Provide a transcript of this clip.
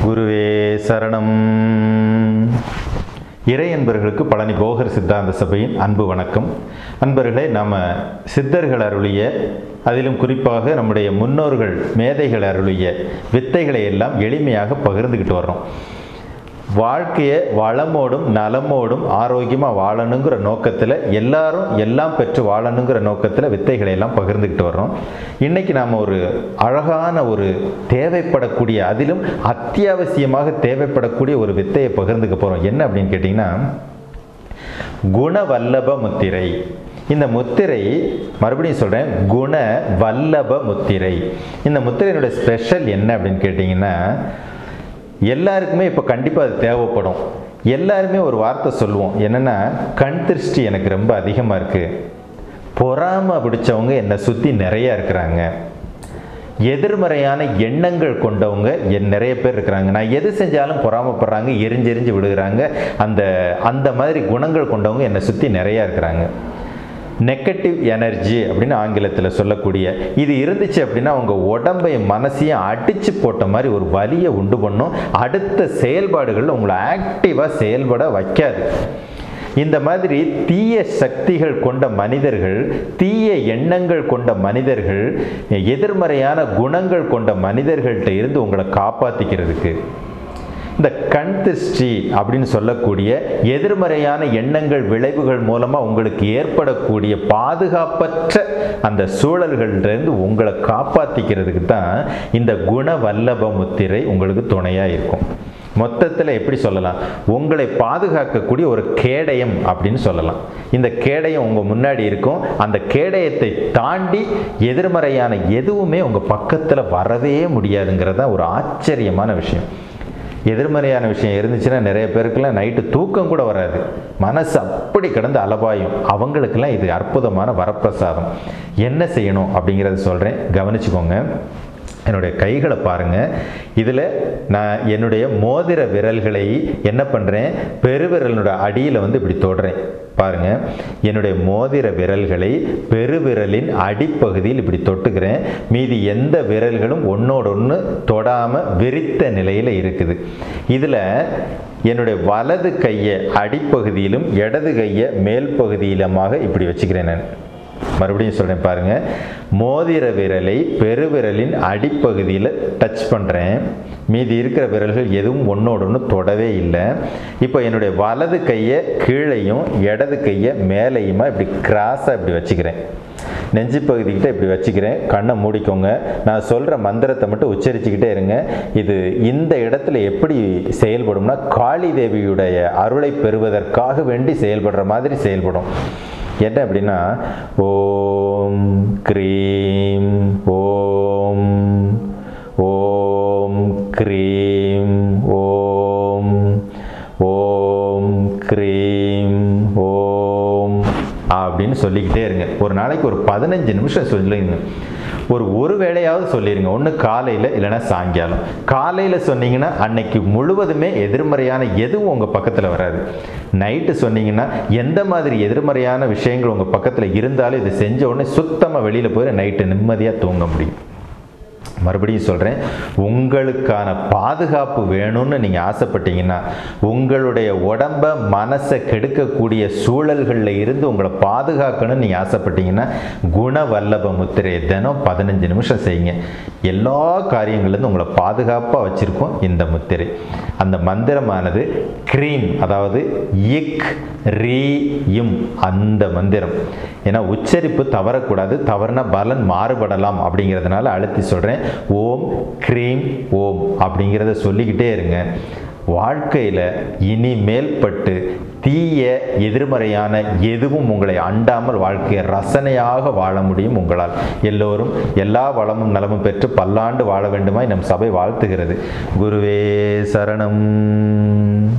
குருவே சரணம் இறை அன்பர்களுக்கு பழனி போகர் சித்தாந்த சபையின் அன்பு வணக்கம் அன்பர்களே நம்ம சித்தர்கள் அருளிய அதிலும் குறிப்பாக நம்முடைய முன்னோர்கள் மேதைகள் அருளிய வித்தைகளை எல்லாம் எளிமையாக பகிர்ந்துக்கிட்டு வர்றோம் வாழ்க்கையை வளமோடும் நலமோடும் ஆரோக்கியமாக வாழணுங்கிற நோக்கத்தில் எல்லாரும் எல்லாம் பெற்று வாழணுங்கிற நோக்கத்தில் வித்தைகளை எல்லாம் பகிர்ந்துக்கிட்டு வர்றோம் இன்றைக்கி நாம் ஒரு அழகான ஒரு தேவைப்படக்கூடிய அதிலும் அத்தியாவசியமாக தேவைப்படக்கூடிய ஒரு வித்தையை பகிர்ந்துக்க போகிறோம் என்ன அப்படின்னு கேட்டிங்கன்னா குணவல்லப முத்திரை இந்த முத்திரை மறுபடியும் சொல்கிறேன் குண வல்லப முத்திரை இந்த முத்திரையினுடைய ஸ்பெஷல் என்ன அப்படின்னு கேட்டிங்கன்னா எல்லாருக்குமே இப்போ கண்டிப்பாக அது தேவைப்படும் எல்லாருமே ஒரு வார்த்தை சொல்லுவோம் என்னென்னா கண் திருஷ்டி எனக்கு ரொம்ப அதிகமாக இருக்குது பொறாமை பிடிச்சவங்க என்னை சுற்றி நிறையா இருக்கிறாங்க எதிர்மறையான எண்ணங்கள் கொண்டவங்க என் நிறைய பேர் இருக்கிறாங்க நான் எது செஞ்சாலும் பொறாமப்படுறாங்க எரிஞ்செரிஞ்சு விடுகிறாங்க அந்த அந்த மாதிரி குணங்கள் கொண்டவங்க என்னை சுற்றி நிறையா இருக்கிறாங்க நெகட்டிவ் எனர்ஜி அப்படின்னு ஆங்கிலத்தில் சொல்லக்கூடிய இது இருந்துச்சு அப்படின்னா அவங்க உடம்பை மனசையும் அடித்து போட்ட மாதிரி ஒரு வலியை உண்டு பண்ணும் அடுத்த செயல்பாடுகள் உங்களை ஆக்டிவாக செயல்பட வைக்காது இந்த மாதிரி தீய சக்திகள் கொண்ட மனிதர்கள் தீய எண்ணங்கள் கொண்ட மனிதர்கள் எதிர்மறையான குணங்கள் கொண்ட மனிதர்கள்ட்ட இருந்து உங்களை காப்பாற்றிக்கிறதுக்கு இந்த கண் திருஷ்டி அப்படின்னு சொல்லக்கூடிய எதிர்மறையான எண்ணங்கள் விளைவுகள் மூலமாக உங்களுக்கு ஏற்படக்கூடிய பாதுகாப்பற்ற அந்த சூழல்கள்லேருந்து உங்களை காப்பாற்றிக்கிறதுக்கு தான் இந்த குண வல்லப முத்திரை உங்களுக்கு துணையாக இருக்கும் மொத்தத்தில் எப்படி சொல்லலாம் உங்களை பாதுகாக்கக்கூடிய ஒரு கேடயம் அப்படின்னு சொல்லலாம் இந்த கேடயம் உங்கள் முன்னாடி இருக்கும் அந்த கேடயத்தை தாண்டி எதிர்மறையான எதுவுமே உங்கள் பக்கத்தில் வரவே முடியாதுங்கிறதா ஒரு ஆச்சரியமான விஷயம் எதிர்மறையான விஷயம் இருந்துச்சுன்னா நிறைய பேருக்குலாம் நைட்டு தூக்கம் கூட வராது மனசு அப்படி கிடந்து அலபாயும் அவங்களுக்கெல்லாம் இது அற்புதமான வரப்பிரசாதம் என்ன செய்யணும் அப்படிங்கிறத சொல்கிறேன் கவனிச்சுக்கோங்க என்னுடைய கைகளை பாருங்கள் இதில் நான் என்னுடைய மோதிர விரல்களை என்ன பண்ணுறேன் பெருவிரலோட அடியில் வந்து இப்படி தொடுறேன் பாருங்க என்னுடைய மோதிர விரல்களை பெருவிரலின் அடிப்பகுதியில் இப்படி தொட்டுக்கிறேன் மீதி எந்த விரல்களும் ஒன்றோட ஒன்று தொடாமல் விரித்த நிலையில் இருக்குது இதில் என்னுடைய வலது கையை அடிப்பகுதியிலும் இடது கையை மேல் பகுதியிலுமாக இப்படி வச்சுக்கிறேன் நான் மறுபடியும் சொல்கிறேன் பாருங்கள் மோதிர விரலை பெருவிரலின் அடிப்பகுதியில் டச் பண்ணுறேன் மீதி இருக்கிற விரல்கள் எதுவும் ஒன்றோட ஒன்று தொடவே இல்லை இப்போ என்னுடைய வலது கையை கீழையும் இடது கையை மேலேயுமா இப்படி கிராஸாக இப்படி வச்சுக்கிறேன் நெஞ்சு பகுதிக்கிட்ட இப்படி வச்சுக்கிறேன் கண்ணை மூடிக்கோங்க நான் சொல்கிற மந்திரத்தை மட்டும் உச்சரிச்சுக்கிட்டே இருங்க இது இந்த இடத்துல எப்படி செயல்படும்னா காளி தேவியுடைய அருளை பெறுவதற்காக வேண்டி செயல்படுற மாதிரி செயல்படும் என்ன அப்படின்னா ஓம் க்ரீம் ஓம் ஓம் க்ரீம் ஓம் ஓம் க்ரீம் ஓம் அப்படின்னு சொல்லிக்கிட்டே இருங்க ஒரு நாளைக்கு ஒரு பதினஞ்சு நிமிஷம் சொல்லிங்க ஒரு ஒரு வேளையாவது சொல்லிடுங்க ஒன்று காலையில் இல்லைன்னா சாயங்காலம் காலையில் சொன்னீங்கன்னா அன்னைக்கு முழுவதுமே எதிர்மறையான எதுவும் உங்கள் பக்கத்தில் வராது நைட்டு சொன்னீங்கன்னா எந்த மாதிரி எதிர்மறையான விஷயங்கள் உங்கள் பக்கத்தில் இருந்தாலும் இது செஞ்ச உடனே சுத்தமாக வெளியில் போய் நைட்டு நிம்மதியாக தூங்க முடியும் மறுபடியும் சொல்கிறேன் உங்களுக்கான பாதுகாப்பு வேணும்னு நீங்கள் ஆசைப்பட்டீங்கன்னா உங்களுடைய உடம்ப மனசை கெடுக்கக்கூடிய சூழல்களில் இருந்து உங்களை பாதுகாக்கணும்னு நீங்கள் ஆசைப்பட்டீங்கன்னா குண வல்லப முத்திரையை தினம் பதினஞ்சு நிமிஷம் செய்யுங்க எல்லா காரியங்கள்லேருந்து உங்களை பாதுகாப்பாக வச்சுருக்கோம் இந்த முத்திரை அந்த மந்திரமானது க்ரீம் அதாவது இக் ரீ இம் அந்த மந்திரம் ஏன்னா உச்சரிப்பு தவறக்கூடாது தவறுனா பலன் மாறுபடலாம் அப்படிங்கிறதுனால அழுத்தி சொல்கிறேன் ஓம் க்ரீம் ஓம் அப்படிங்கிறத சொல்லிக்கிட்டே இருங்க வாழ்க்கையில் இனிமேல் பட்டு தீய எதிர்மறையான எதுவும் உங்களை அண்டாமல் வாழ்க்கையை ரசனையாக வாழ முடியும் உங்களால் எல்லோரும் எல்லா வளமும் நலமும் பெற்று பல்லாண்டு வாழ வேண்டுமாய் நம் சபை வாழ்த்துகிறது குருவே சரணம்